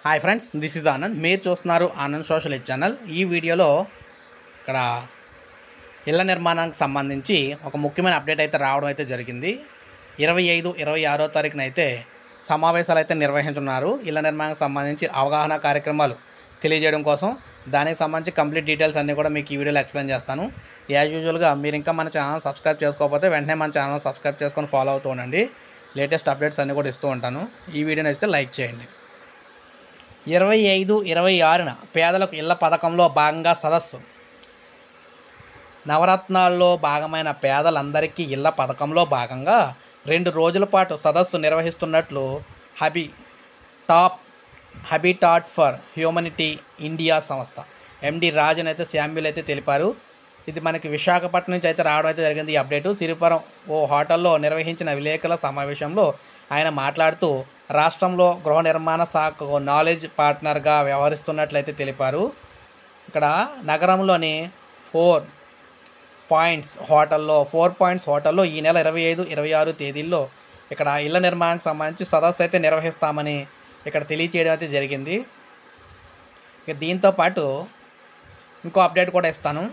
hi friends this is Anand మీరు చూస్తున్నారు Anand social ఎడ్ channel ఈ వీడియోలో ఇక్కడ ఇళ్ల నిర్మాణానికి సంబంధించి ఒక ముఖ్యమైన అప్డేట్ అయితే రావడం అయితే జరిగింది ఇరవై ఐదు ఇరవై ఆరో తారీఖున అయితే సమావేశాలు అయితే నిర్వహించున్నారు ఇళ్ల నిర్మాణానికి సంబంధించి అవగాహన కార్యక్రమాలు తెలియజేయడం కోసం దానికి సంబంధించి కంప్లీట్ డీటెయిల్స్ అన్నీ కూడా మీకు ఈ వీడియోలో ఎక్స్ప్లెయిన్ చేస్తాను యాజ్ యూజువల్గా మీరు ఇంకా మన ఛానల్ సబ్స్క్రైబ్ చేసుకోకపోతే వెంటనే మన ఛానల్ సబ్స్క్రైబ్ చేసుకొని ఫాలో అవుతూ ఉండండి లేటెస్ట్ అప్డేట్స్ అన్నీ కూడా ఇస్తూ ఉంటాను ఈ వీడియో నచ్చితే లైక్ చేయండి ఇరవై ఐదు ఇరవై ఆరున పేదలకు ఇళ్ల పథకంలో భాగంగా సదస్సు నవరత్నాల్లో భాగమైన పేదలందరికీ ఇళ్ల పథకంలో భాగంగా రెండు రోజుల పాటు సదస్సు నిర్వహిస్తున్నట్లు హబీ టాప్ హబిటాట్ ఫర్ హ్యూమనిటీ ఇండియా సంస్థ ఎండి రాజన్ అయితే శామ్యుల్ అయితే తెలిపారు ఇది మనకి విశాఖపట్నం నుంచి అయితే రావడం అయితే జరిగింది ఈ అప్డేటు సిరిపురం ఓ హోటల్లో నిర్వహించిన విలేకరుల సమావేశంలో ఆయన మాట్లాడుతూ రాష్ట్రంలో గృహ నిర్మాణ శాఖకు నాలెడ్జ్ పార్ట్నర్గా వ్యవహరిస్తున్నట్లయితే తెలిపారు ఇక్కడ నగరంలోని ఫోర్ పాయింట్స్ హోటల్లో ఫోర్ పాయింట్స్ హోటల్లో ఈ నెల ఇరవై ఐదు ఇరవై ఆరు తేదీల్లో ఇక్కడ ఇళ్ల నిర్మాణానికి సంబంధించి సదస్సు అయితే నిర్వహిస్తామని ఇక్కడ తెలియచేయడం అయితే జరిగింది ఇక దీంతో పాటు ఇంకో అప్డేట్ కూడా ఇస్తాను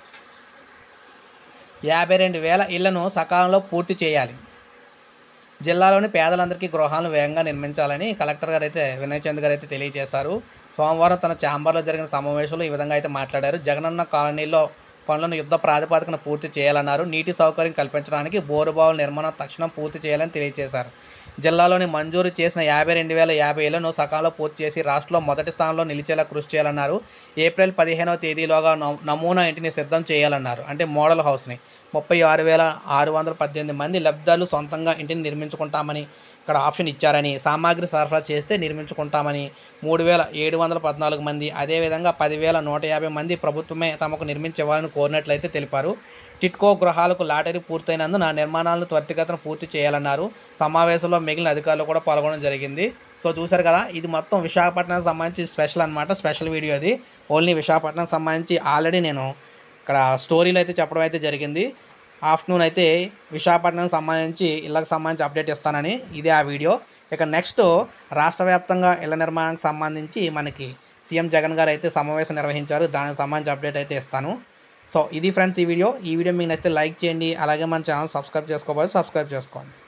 యాభై రెండు వేల ఇళ్లను సకాలంలో పూర్తి చేయాలి జిల్లాలోని పేదలందరికీ గృహాలను వేగంగా నిర్మించాలని కలెక్టర్ గారు అయితే వినయ్ చంద్ గారు అయితే తెలియజేశారు సోమవారం తన ఛాంబర్లో జరిగిన సమావేశంలో ఈ విధంగా అయితే మాట్లాడారు జగనన్న కాలనీలో పనులను యుద్ధ ప్రాతిపదికన పూర్తి చేయాలన్నారు నీటి సౌకర్యం కల్పించడానికి బోరుబావుల నిర్మాణం తక్షణం పూర్తి చేయాలని తెలియజేశారు జిల్లాలోని మంజూరు చేసిన యాభై రెండు వేల యాభై ఏళ్లను సకాలంలో పూర్తి చేసి రాష్ట్రంలో మొదటి స్థానంలో నిలిచేలా కృషి చేయాలన్నారు ఏప్రిల్ పదిహేనవ తేదీలోగా నమూ- నమూనా ఇంటిని సిద్ధం చేయాలన్నారు అంటే మోడల్ హౌస్ని ముప్పై ఆరు వేల ఆరు వందల పద్దెనిమిది మంది లబ్ధాలు సొంతంగా ఇంటిని నిర్మించుకుంటామని ఇక్కడ ఆప్షన్ ఇచ్చారని సామాగ్రి సరఫరా చేస్తే నిర్మించుకుంటామని మూడు వేల ఏడు వందల పద్నాలుగు మంది అదేవిధంగా పదివేల నూట యాభై మంది ప్రభుత్వమే తమకు నిర్మించేవాలని కోరినట్లయితే తెలిపారు టిట్కో గృహాలకు లాటరీ పూర్తయినందున నిర్మాణాలను త్వరితగతిన పూర్తి చేయాలన్నారు సమావేశంలో మిగిలిన అధికారులు కూడా పాల్గొనడం జరిగింది సో చూశారు కదా ఇది మొత్తం విశాఖపట్నానికి సంబంధించి స్పెషల్ అనమాట స్పెషల్ వీడియో అది ఓన్లీ విశాఖపట్నం సంబంధించి ఆల్రెడీ నేను ఇక్కడ స్టోరీలో అయితే చెప్పడం అయితే జరిగింది ఆఫ్టర్నూన్ అయితే విశాఖపట్నం సంబంధించి ఇళ్ళకి సంబంధించి అప్డేట్ ఇస్తానని ఇదే ఆ వీడియో ఇక నెక్స్ట్ రాష్ట్ర వ్యాప్తంగా ఇళ్ల నిర్మాణానికి సంబంధించి మనకి సీఎం జగన్ గారు అయితే సమావేశం నిర్వహించారు దానికి సంబంధించి అప్డేట్ అయితే ఇస్తాను సో ఇది ఫ్రెండ్స్ ఈ వీడియో ఈ వీడియో మీకు నచ్చితే లైక్ చేయండి అలాగే మన ఛానల్ సబ్స్క్రైబ్ చేసుకోవాలి సబ్స్క్రైబ్ చేసుకోండి